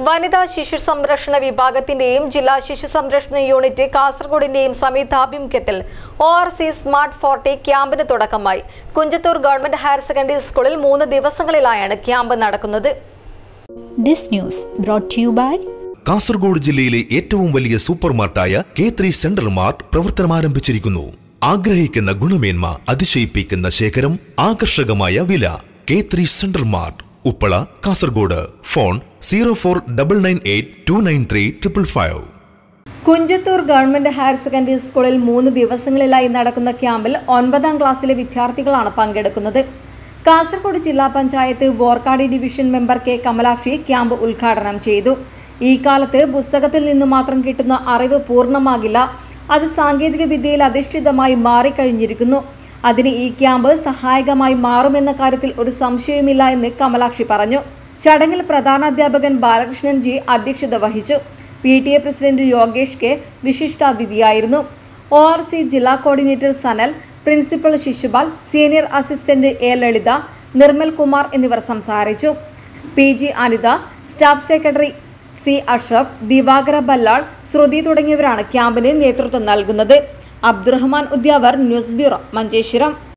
വനിതാ ശിശു സംരക്ഷണ വിഭാഗത്തിന്റെയും ജില്ലാ ശിശു സംരക്ഷണ യൂണിറ്റ് കാസർഗോഡിന്റെയും സംയുക്താഭിമുഖ്യത്തിൽ O R C smart forty ക്യാമ്പിന് തുടക്കമായി കുഞ്ചത്തൂർ ഗവൺമെന്റ് ഹയർ സെക്കൻഡറി സ്കൂളിൽ മൂന്ന് ദിവസങ്ങളിലായാണ് ക്യാമ്പ് നടക്കുന്നത് This news brought to you by Kasaragod ജില്ലയിലെ ഏറ്റവും വലിയ സൂപ്പർ മാർട്ടായ കെ ത്രീ സെൻട്രൽ മാർട്ട് പ്രവർത്തനം ആരംഭിച്ചിരിക്കുന്നു ആഗ്രഹിക്കുന്ന ഗുണമേന്മ അതിശയിപ്പിക്കുന്ന ശേഖരം ആകർഷകമായ വില K three central mart Uppala Kasaragod phone zero four double nine eight two nine three triple five Kunjathur government higher secondary സ്കൂളിൽ മൂന്ന് ദിവസങ്ങളിലായി നടക്കുന്ന ക്യാമ്പിൽ ഒൻപതാം ക്ലാസ്സിലെ വിദ്യാർത്ഥികളാണ് പങ്കെടുക്കുന്നത് കാസർഗോഡ് ജില്ലാ panchayat Vorkady division member K Kamalakshi camp ഉദ്ഘാടനം ചെയ്തു ഈ കാലത്ത് പുസ്തകത്തിൽ നിന്ന് മാത്രം കിട്ടുന്ന അറിവ് പൂർണ്ണമാകില്ല അത് സാങ്കേതിക വിദ്യയിൽ അധിഷ്ഠിതമായി മാറിക്കഴിഞ്ഞിരിക്കുന്നു അതിന് ഈ ക്യാമ്പ് സഹായകമായി മാറുമെന്ന കാര്യത്തിൽ ഒരു സംശയവുമില്ല എന്ന് കമലാക്ഷി പറഞ്ഞു ചടങ്ങിൽ പ്രധാനാധ്യാപകൻ ബാലകൃഷ്ണൻ ജി അധ്യക്ഷത വഹിച്ചു P T A president Yogesh K വിശിഷ്ടാതിഥിയായിരുന്നു ഒ ആർ സി ജില്ലാ coordinator Sanal principal Shishupal senior assistant A Lalitha Nirmal Kumar എന്നിവർ സംസാരിച്ചു P G Anitha staff secretary C Ashraf Divakara Ballal Shruti തുടങ്ങിയവരാണ് ക്യാമ്പിന് നേതൃത്വം നൽകുന്നത് അബ്ദുറഹ്മാൻ ഉദ്യാവർ ന്യൂസ് ബ്യൂറോ മഞ്ചേശ്വരം